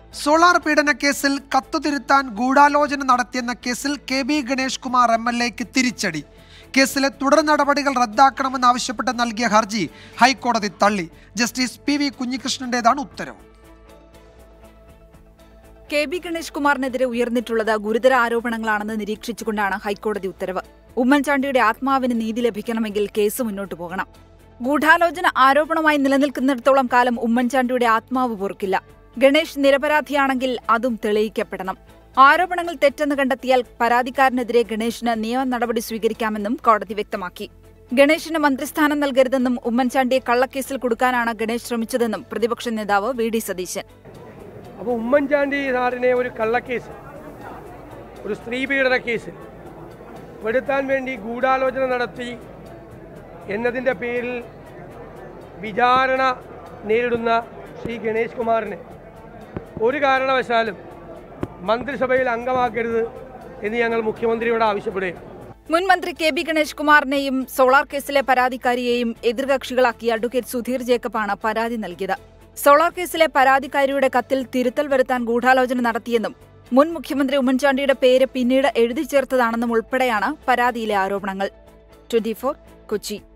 solar പീഡന കേസിൽ കത്തുതിരുത്താൻ ഗൂഢാലോചന നടത്തിയെന്ന കേസിൽ K B Ganesh Kumar M L എക്ക് തിരിച്ചടി കേസിലെ തുടർ നടപടികൾ റദ്ദാക്കണമെന്നാവശ്യപ്പെട്ട് നൽകിയ ഹർജി ഹൈക്കോടതി തള്ളി ജസ്റ്റിസ് പി വി കുഞ്ഞികൃഷ്ണന്റേതാണ് ഉത്തരവ് കെ ബി ഗണേഷ് കുമാറിനെതിരെ ഉയർന്നിട്ടുള്ളത് ഗുരുതര ആരോപണങ്ങളാണെന്ന് നിരീക്ഷിച്ചുകൊണ്ടാണ് ഹൈക്കോടതി ഉത്തരവ് ഉമ്മൻചാണ്ടിയുടെ ആത്മാവിന് നീതി ലഭിക്കണമെങ്കിൽ കേസ് മുന്നോട്ടു പോകണം ഗൂഢാലോചന ആരോപണമായി നിലനിൽക്കുന്നിടത്തോളം കാലം ഉമ്മൻചാണ്ടിയുടെ ആത്മാവ് പൊറുക്കില്ല ഗണേഷ് നിരപരാധിയാണെങ്കിൽ അതും തെളിയിക്കപ്പെടണം ആരോപണങ്ങൾ തെറ്റെന്ന് കണ്ടെത്തിയാൽ പരാതിക്കാരനെതിരെ ഗണേഷിന് നിയമ നടപടി സ്വീകരിക്കാമെന്നും കോടതി വ്യക്തമാക്കി ഗണേഷിന് മന്ത്രിസ്ഥാനം നൽകരുതെന്നും ഉമ്മൻചാണ്ടിയെ കള്ളക്കേസിൽ കൊടുക്കാനാണ് ഗണേഷ് ശ്രമിച്ചതെന്നും പ്രതിപക്ഷ നേതാവ് വി ഡി സതീശൻ അപ്പോൾ ഉമ്മൻചാണ്ടി സാറിനെ ഒരു കള്ളക്കേസ് ഒരു സ്ത്രീ പീഡന കേസ് പെടുത്താൻ വേണ്ടി ഗൂഢാലോചന നടത്തി എന്നതിൻ്റെ പേരിൽ വിചാരണ നേരിടുന്ന ശ്രീ ഗണേഷ് കുമാറിനെ ഒരു കാരണവശാലും മന്ത്രിസഭയിൽ അംഗമാക്കരുത് എന്ന് ഞങ്ങൾ മുഖ്യമന്ത്രിയോട് ആവശ്യപ്പെടുകയാണ് മുൻ മന്ത്രി കെ ബി ഗണേഷ് കുമാറിനെയും സോളാർ കേസിലെ പരാതിക്കാരിയെയും എതിർകക്ഷികളാക്കി അഡ്വക്കേറ്റ് സുധീർ ജേക്കബാണ് പരാതി നൽകിയത് സോളാർ കേസിലെ പരാതിക്കാരിയുടെ കത്തിൽ തിരുത്തൽ വരുത്താൻ ഗൂഢാലോചന നടത്തിയെന്നും മുൻ മുഖ്യമന്ത്രി ഉമ്മൻചാണ്ടിയുടെ പേര് പിന്നീട് എഴുതി ചേർത്തതാണെന്നും ഉൾപ്പെടെയാണ് പരാതിയിലെ ആരോപണങ്ങൾ ട്വന്റി കൊച്ചി